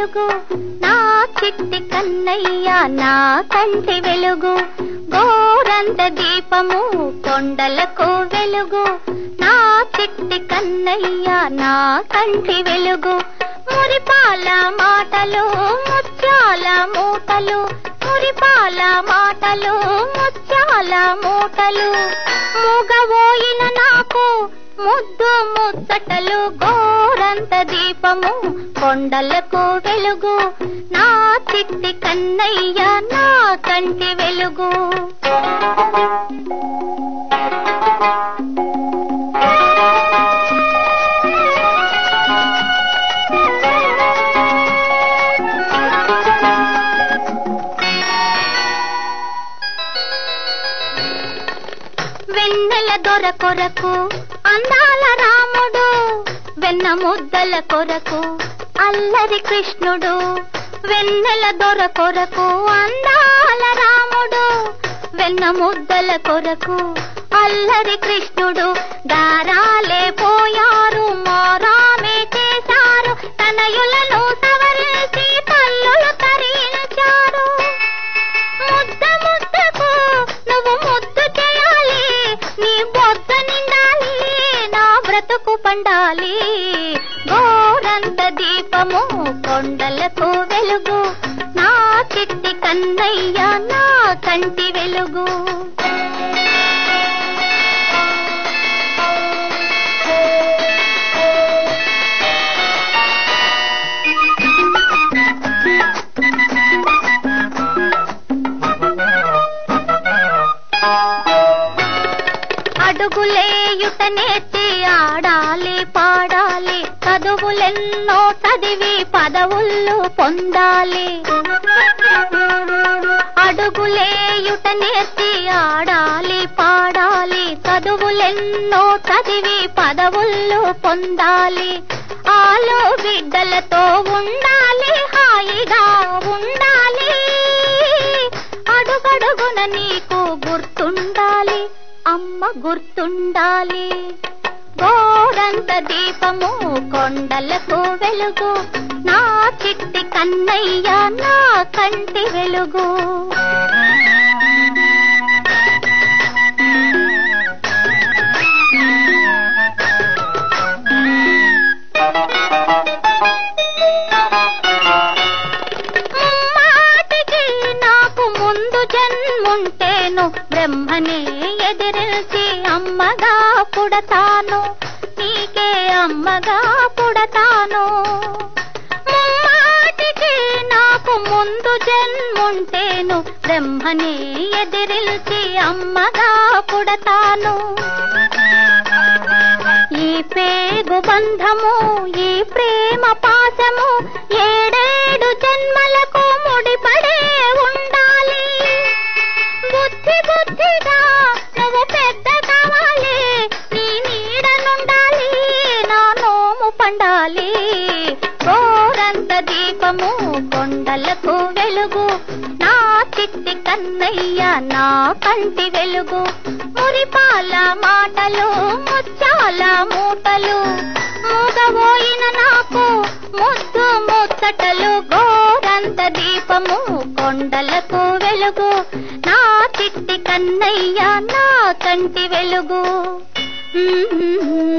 వెలుగు నా చిట్టి కన్నయ్య నా కంటి వెలుగు గోరంత దీపము కొండలకు వెలుగు నా చిట్టి కన్నయ్య నా కంటి వెలుగు మురిపాల మాటలు ముత్యాల మూటలు మురిపాల మాటలు ముత్యాల మూటలు మూగబోయిన నాకు ముద్దు ముచ్చటలు గోరంత దీపము కొండలకు వెలుగు నా చిట్టి కన్నయ్య నా కంటి వెలుగు వెన్నెల దొర కొరకు అందాల రాముడు వెన్న ముద్దల కొరకు అల్లరి కృష్ణుడు వెన్నెల దొర కొరకు అందాల రాముడు వెన్న ముద్దల కొరకు అల్లరి కృష్ణుడు దారాలే పోయారు మారామే చేశారు తనయులను సవరించి తల్లులు తరించారు ముద్ద ముద్దకు నువ్వు ముద్దు చేయాలి నీ బొద్ద నిండాలి నా బ్రతుకు పండాలి గోరంత దీపము కొండలకు వెలుగు నా చిట్టి కన్నయ్య నా కంటి వెలుగు అడుగులేయుట నేర్చి ఆడాలి పాడాలి చదువులెన్నో చదివి పదవులు పొందాలి అడుగులేయుట నేర్చి ఆడాలి పాడాలి చదువులెన్నో చదివి పదవులు పొందాలి ఆలో బిడ్డలతో ఉండాలి హాయిగా ఉండాలి అడుగడుగున నీకు గుర్తుండాలి అమ్మ గుర్తుండాలి గోరంత దీపము కొండలకు వెలుగు నా చిట్టి కన్నయ్య నా కంటి వెలుగు ముమ్మాటికి నాకు ముందు జన్ముంటేను బ్రహ్మనే ఎదిరించి అమ్మగా పుడతాను నీకే అమ్మగా పుడతాను ముమ్మాటికి నాకు ముందు జన్ముంటేను బ్రహ్మనే ఎదిరించి అమ్మగా పుడతాను ఈ పేగు బంధము ఈ ప్రేమ పాశము ఏడేడు జన్మలకు ముడిపడే ఉండాలి బుద్ధి బుద్ధిగా నువ్వు పెద్ద కావాలి నీ నీడనుండాలి నా నోము పండాలి గోరంత దీపము కొండలకు వెలుగు నా చిట్టి కన్నయ్య నా కంటి వెలుగు మురిపాల మాటలు ముచ్చాల మూటలు మూగబోయిన నాకు ముద్దు ముచ్చటలు గోరంత దీపము కొండలకు వెలుగు నా చిట్టి కన్నయ్య నా కంటి వెలుగు